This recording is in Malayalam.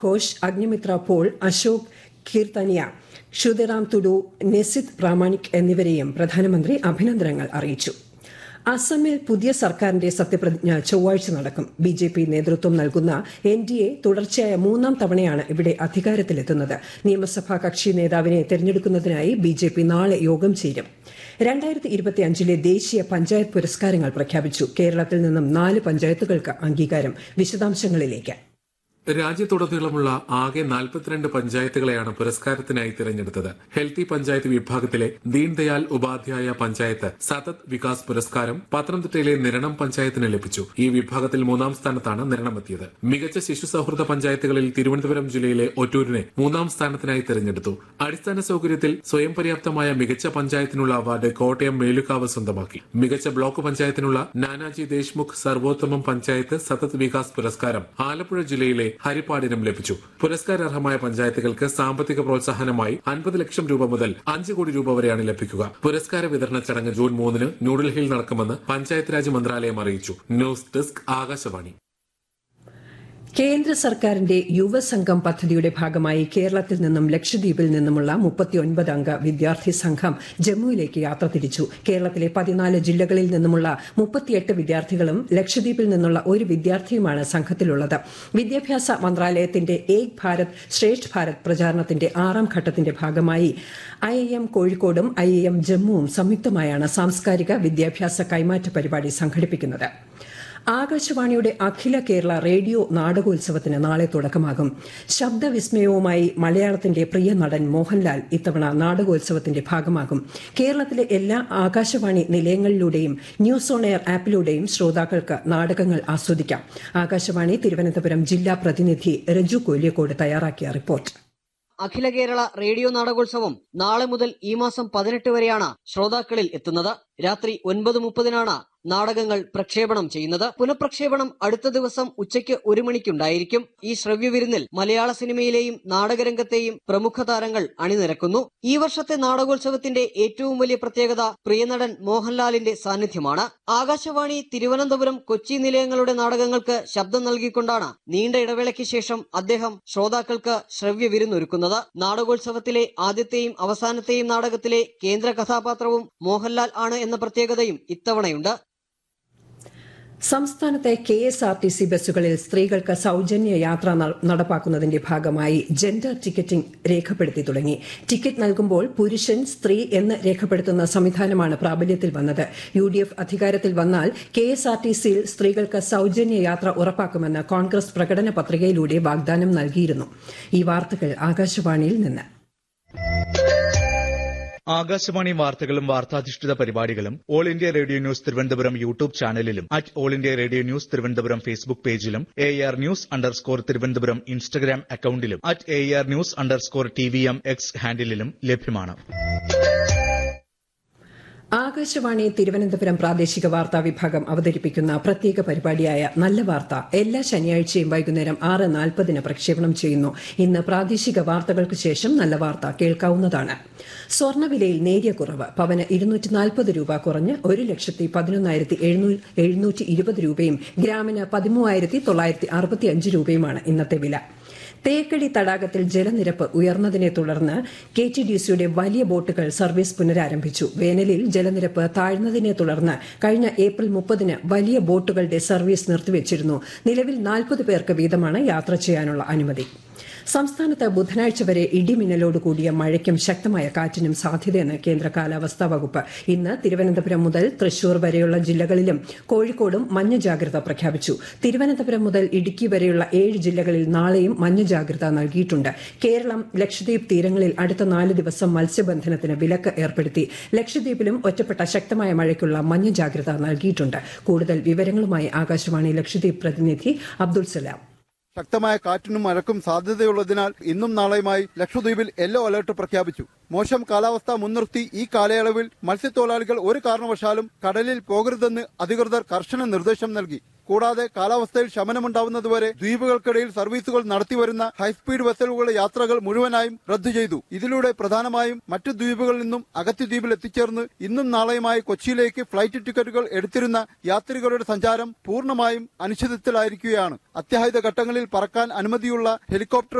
ഘോഷ് അഗ്നിമിത്ര പോൾ അശോക് കീർത്തനിയ ക്ഷുതിറാം തുഡു നെസിത് പ്രാമാണിക് എന്നിവരെയും പ്രധാനമന്ത്രി അഭിനന്ദനങ്ങൾ അറിയിച്ചു അസമിൽ പുതിയ സർക്കാരിന്റെ സത്യപ്രതിജ്ഞ ചൊവ്വാഴ്ച നടക്കും ബി ജെ പി നേതൃത്വം നൽകുന്ന എൻ ഡി എ തുടർച്ചയായ മൂന്നാം തവണയാണ് ഇവിടെ അധികാരത്തിലെത്തുന്നത് നിയമസഭാ കക്ഷി നേതാവിനെ തെരഞ്ഞെടുക്കുന്നതിനായി ബി ജെ പി നാളെ യോഗം ചേരും രണ്ടായിരത്തി ഇരുപത്തിയഞ്ചിലെ ദേശീയ പഞ്ചായത്ത് പുരസ്കാരങ്ങൾ പ്രഖ്യാപിച്ചു കേരളത്തിൽ നിന്നും നാല് പഞ്ചായത്തുകൾക്ക് അംഗീകാരം വിശദാംശങ്ങളിലേക്ക് രാജ്യത്തുടനീളമുള്ള ആകെ നാൽപ്പത്തിരണ്ട് പഞ്ചായത്തുകളെയാണ് പുരസ്കാരത്തിനായി തിരഞ്ഞെടുത്തത് ഹെൽത്തി പഞ്ചായത്ത് വിഭാഗത്തിലെ ദീൻദയാൽ ഉപാധ്യായ പഞ്ചായത്ത് സതത് വികാസ് പുരസ്കാരം പത്തനംതിട്ടയിലെ നിരണം പഞ്ചായത്തിന് ലഭിച്ചു ഈ വിഭാഗത്തിൽ മൂന്നാം സ്ഥാനത്താണ് നിരണമെത്തിയത് മികച്ച ശിശു സൌഹൃദ പഞ്ചായത്തുകളിൽ തിരുവനന്തപുരം ജില്ലയിലെ ഒറ്റൂരിനെ മൂന്നാം സ്ഥാനത്തിനായി തിരഞ്ഞെടുത്തു അടിസ്ഥാന സൌകര്യത്തിൽ സ്വയം പര്യാപ്തമായ മികച്ച പഞ്ചായത്തിനുള്ള അവാർഡ് കോട്ടയം മേലുകാവ് സ്വന്തമാക്കി മികച്ച ബ്ലോക്ക് പഞ്ചായത്തിനുള്ള നാനാജി ദേശ്മുഖ് സർവോത്തമം പഞ്ചായത്ത് സതത് വികാസ് പുരസ്കാരം ആലപ്പുഴ ജില്ലയിലെ ഹരിപ്പാടിനും ലഭിച്ചു പുരസ്കാരാർഹമായ പഞ്ചായത്തുകൾക്ക് സാമ്പത്തിക പ്രോത്സാഹനമായി അൻപത് ലക്ഷം രൂപ മുതൽ അഞ്ച് കോടി രൂപ വരെയാണ് ലഭിക്കുക പുരസ്കാര വിതരണ ചടങ്ങ് ജൂൺ മൂന്നിന് ന്യൂഡൽഹിയിൽ നടക്കുമെന്ന് പഞ്ചായത്ത് രാജ് മന്ത്രാലയം അറിയിച്ചു ന്യൂസ് ഡെസ്ക് ആകാശവാണി കേന്ദ്ര സർക്കാരിന്റെ യുവസംഘം പദ്ധതിയുടെ ഭാഗമായി കേരളത്തിൽ നിന്നും ലക്ഷദ്വീപിൽ നിന്നുമുള്ള മുപ്പത്തിയൊൻപത് അംഗ വിദ്യാർത്ഥി സംഘം ജമ്മുവിലേക്ക് യാത്ര തിരിച്ചു കേരളത്തിലെ പതിനാല് ജില്ലകളിൽ നിന്നുമുള്ള മുപ്പത്തിയെട്ട് വിദ്യാർത്ഥികളും ലക്ഷദ്വീപിൽ നിന്നുള്ള ഒരു വിദ്യാർത്ഥിയുമാണ് സംഘത്തിലുള്ളത് വിദ്യാഭ്യാസ മന്ത്രാലയത്തിന്റെ ഏക് ഭാരത് ശ്രേഷ്ഠ് ഭാരത് പ്രചാരണത്തിന്റെ ആറാം ഘട്ടത്തിന്റെ ഭാഗമായി ഐ ഐ എം കോഴിക്കോടും ഐ ഐ എം ജമ്മുവും സംയുക്തമായാണ് സാംസ്കാരിക വിദ്യാഭ്യാസ കൈമാറ്റ പരിപാടി സംഘടിപ്പിക്കുന്നത് ആകാശവാണിയുടെ അഖില കേരള റേഡിയോ നാടകോത്സവത്തിന് നാളെ തുടക്കമാകും ശബ്ദവിസ്മയവുമായി മലയാളത്തിന്റെ പ്രിയ നടൻ മോഹൻലാൽ ഇത്തവണ നാടകോത്സവത്തിന്റെ ഭാഗമാകും കേരളത്തിലെ എല്ലാ ആകാശവാണി നിലയങ്ങളിലൂടെയും ന്യൂസ് ഓൺ എയർ ആപ്പിലൂടെയും ശ്രോതാക്കൾക്ക് നാടകങ്ങൾ ആസ്വദിക്കാം ആകാശവാണി തിരുവനന്തപുരം ജില്ലാ പ്രതിനിധി രജു കൊല്യക്കോട് തയ്യാറാക്കിയ റിപ്പോർട്ട് അഖില കേരള റേഡിയോ നാടകോത്സവം നാളെ മുതൽ ഈ മാസം പതിനെട്ട് വരെയാണ് ശ്രോതാക്കളിൽ എത്തുന്നത് രാത്രി ഒൻപത് മുപ്പതിനാണ് നാടകങ്ങൾ പ്രക്ഷേപണം ചെയ്യുന്നത് പുനഃപ്രക്ഷേപണം അടുത്ത ദിവസം ഉച്ചയ്ക്ക് ഒരു മണിക്കുണ്ടായിരിക്കും ഈ ശ്രവ്യവിരുന്നിൽ മലയാള സിനിമയിലെയും നാടകരംഗത്തെയും പ്രമുഖ താരങ്ങൾ അണിനിരക്കുന്നു ഈ വർഷത്തെ നാടകോത്സവത്തിന്റെ ഏറ്റവും വലിയ പ്രത്യേകത പ്രിയനടൻ മോഹൻലാലിന്റെ സാന്നിധ്യമാണ് ആകാശവാണി തിരുവനന്തപുരം കൊച്ചി നിലയങ്ങളുടെ നാടകങ്ങൾക്ക് ശബ്ദം നൽകിക്കൊണ്ടാണ് നീണ്ട ഇടവേളയ്ക്ക് ശേഷം അദ്ദേഹം ശ്രോതാക്കൾക്ക് ശ്രവ്യവിരുന്നൊരുക്കുന്നത് നാടകോത്സവത്തിലെ ആദ്യത്തെയും അവസാനത്തെയും നാടകത്തിലെ കേന്ദ്ര കഥാപാത്രവും മോഹൻലാൽ ആണ് എന്ന പ്രത്യേകതയും ഇത്തവണയുണ്ട് സംസ്ഥാനത്തെ K S R T C ബസ്സുകളിൽ സ്ത്രീകൾക്ക് സൌജന്യ യാത്ര നടപ്പാക്കുന്നതിന്റെ ഭാഗമായി ജെൻഡർ ടിക്കറ്റിംഗ് രേഖപ്പെടുത്തി തുടങ്ങി ടിക്കറ്റ് നൽകുമ്പോൾ പുരുഷൻ സ്ത്രീ എന്ന് രേഖപ്പെടുത്തുന്ന സംവിധാനമാണ് പ്രാബല്യത്തിൽ വന്നത് യു ഡി എഫ് അധികാരത്തിൽ വന്നാൽ കെ എസ് ആർ ടി സിയിൽ സ്ത്രീകൾക്ക് സൌജന്യ യാത്ര ഉറപ്പാക്കുമെന്ന് കോൺഗ്രസ് പ്രകടന പത്രികയിലൂടെ വാഗ്ദാനം നൽകിയിരുന്നു ഈ വാർത്തകൾ ആകാശവാണിയിൽ നിന്ന് ആകാശവാണി വാർത്തകളും വാർത്താധിഷ്ഠിത പരിപാടികളും all India radio news Thiruvananthapuram YouTube ചാനലിലും at all India radio news Thiruvananthapuram Facebook പേജിലും A R news underscore Thiruvananthapuram Instagram അക്കൌണ്ടിലും at A R news underscore T V M X ഹാൻഡിലും ലഭ്യമാണ് ആകാശവാണി തിരുവനന്തപുരം പ്രാദേശിക വാർത്താ വിഭാഗം അവതരിപ്പിക്കുന്ന പ്രത്യേക പരിപാടിയായ നല്ല വാർത്ത എല്ലാ ശനിയാഴ്ചയും വൈകുന്നേരം ആറ് നാൽപ്പതിന് പ്രക്ഷേപണം ചെയ്യുന്നു ഇന്ന് പ്രാദേശിക വാർത്തകൾക്ക് ശേഷം നല്ല വാർത്ത കേൾക്കാവുന്നതാണ് സ്വർണ്ണവിലയിൽ നേരിയ കുറവ് പവന് ഇരുന്നൂറ്റി നാൽപ്പത് രൂപ കുറഞ്ഞ് ഒരു ലക്ഷത്തി പതിനൊന്നായിരത്തി എഴുന്നൂറ്റി ഇരുപത് രൂപയും ഗ്രാമിന് പതിമൂവായിരത്തി തൊള്ളായിരത്തി അറുപത്തി അഞ്ച് രൂപയുമാണ് ഇന്നത്തെ വില തേക്കടി തടാകത്തിൽ ജലനിരപ്പ് ഉയർന്നതിനെ തുടർന്ന് കെ ടി ഡി സിയുടെ വലിയ ബോട്ടുകൾ സർവീസ് പുനരാരംഭിച്ചു വേനലിൽ ജലനിരപ്പ് താഴ്ന്നതിനെ തുടർന്ന് കഴിഞ്ഞ ഏപ്രിൽ മുപ്പതിന് വലിയ ബോട്ടുകളുടെ സർവീസ് നിർത്തിവച്ചിരുന്നു നിലവിൽ നാൽപ്പത് പേർക്ക് വീതമാണ് യാത്ര ചെയ്യാനുള്ള അനുമതി സംസ്ഥാനത്ത് ബുധനാഴ്ച വരെ ഇടിമിന്നലോട് കൂടിയ മഴയ്ക്കും ശക്തമായ കാറ്റിനും സാധ്യതയെന്ന് കേന്ദ്ര കാലാവസ്ഥാ വകുപ്പ് ഇന്ന് തിരുവനന്തപുരം മുതൽ തൃശൂർ വരെയുള്ള ജില്ലകളിലും കോഴിക്കോടും മഞ്ഞ ജാഗ്രത പ്രഖ്യാപിച്ചു തിരുവനന്തപുരം മുതൽ ഇടുക്കി വരെയുള്ള ഏഴ് ജില്ലകളിൽ നാളെയും മഞ്ഞ ജാഗ്രത നൽകിയിട്ടുണ്ട് കേരളം ലക്ഷദ്വീപ് തീരങ്ങളിൽ അടുത്ത നാല് ദിവസം മത്സ്യബന്ധനത്തിന് വിലക്ക് ഏർപ്പെടുത്തി ലക്ഷദ്വീപിലും ഒറ്റപ്പെട്ട ശക്തമായ മഴയ്ക്കുള്ള മഞ്ഞ ജാഗ്രത നൽകിയിട്ടുണ്ട് കൂടുതൽ വിവരങ്ങളുമായി ആകാശവാണി ലക്ഷദ്വീപ് പ്രതിനിധി അബ്ദുൾ സലാം ശക്തമായ കാറ്റിനും മഴക്കും സാധ്യതയുള്ളതിനാൽ ഇന്നും നാളെയുമായി ലക്ഷദ്വീപിൽ യെല്ലോ അലർട്ട് പ്രഖ്യാപിച്ചു മോശം കാലാവസ്ഥ മുൻനിർത്തി ഈ കാലയളവിൽ മത്സ്യത്തൊഴിലാളികൾ ഒരു കാരണവശാലും കടലിൽ പോകരുതെന്ന് അധികൃതർ കർശന നിർദ്ദേശം നൽകി കൂടാതെ കാലാവസ്ഥയിൽ ശമനമുണ്ടാവുന്നതുവരെ ദ്വീപുകൾക്കിടയിൽ സർവീസുകൾ നടത്തിവരുന്ന ഹൈസ്പീഡ് വെസലുകളുടെ യാത്രകൾ മുഴുവനായും റദ്ദു ചെയ്തു ഇതിലൂടെ പ്രധാനമായും മറ്റു ദ്വീപുകളിൽ നിന്നും അഗത്തി ദ്വീപിൽ എത്തിച്ചേർന്ന് ഇന്നും നാളെയുമായി കൊച്ചിയിലേക്ക് ഫ്ലൈറ്റ് ടിക്കറ്റുകൾ എടുത്തിരുന്ന യാത്രികരുടെ സഞ്ചാരം പൂർണ്ണമായും അനിശ്ചിതത്വത്തിലായിരിക്കുകയാണ് അത്യാഹിത ഘട്ടങ്ങളിൽ പറക്കാൻ അനുമതിയുള്ള ഹെലികോപ്റ്റർ